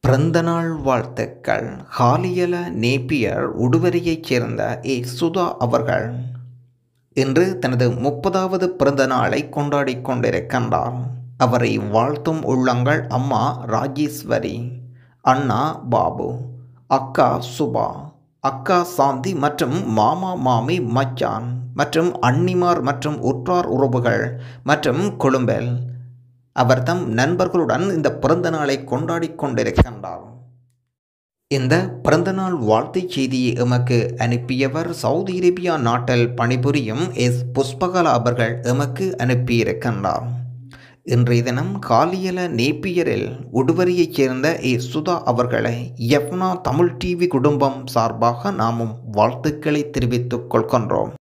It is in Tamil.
பிறந்தநாள் வாழ்த்துக்கள் ஹாலியல நேப்பியர் உடுவரையைச் சேர்ந்த ஏ சுதா அவர்கள் இன்று தனது முப்பதாவது பிறந்த நாளை கொண்டாடிக் கொண்டிருக்கின்றார் அவரை வாழ்த்தும் உள்ளங்கள் அம்மா ராஜேஸ்வரி அண்ணா பாபு அக்கா சுபா அக்கா சாந்தி மற்றும் மாமா மாமி மச்சான் மற்றும் அன்னிமார் மற்றும் உற்றார் உறவுகள் மற்றும் குழும்பல் அவர் தம் நண்பர்களுடன் இந்த பிறந்த நாளை கொண்டாடி கொண்டிருக்கின்றார் இந்த பிறந்தநாள் வாழ்த்துச் செய்தியை எமக்கு அனுப்பியவர் சவுதி அரேபியா நாட்டில் பணிபுரியும் எஸ் புஷ்பகலா அவர்கள் எமக்கு அனுப்பியிருக்கின்றார் இன்றைய தினம் காலியல நேப்பியரில் உடுவரியைச் சேர்ந்த ஏ சுதா அவர்களை எஃப்னா தமிழ் டிவி குடும்பம் சார்பாக நாமும் வாழ்த்துக்களை தெரிவித்துக் கொள்கின்றோம்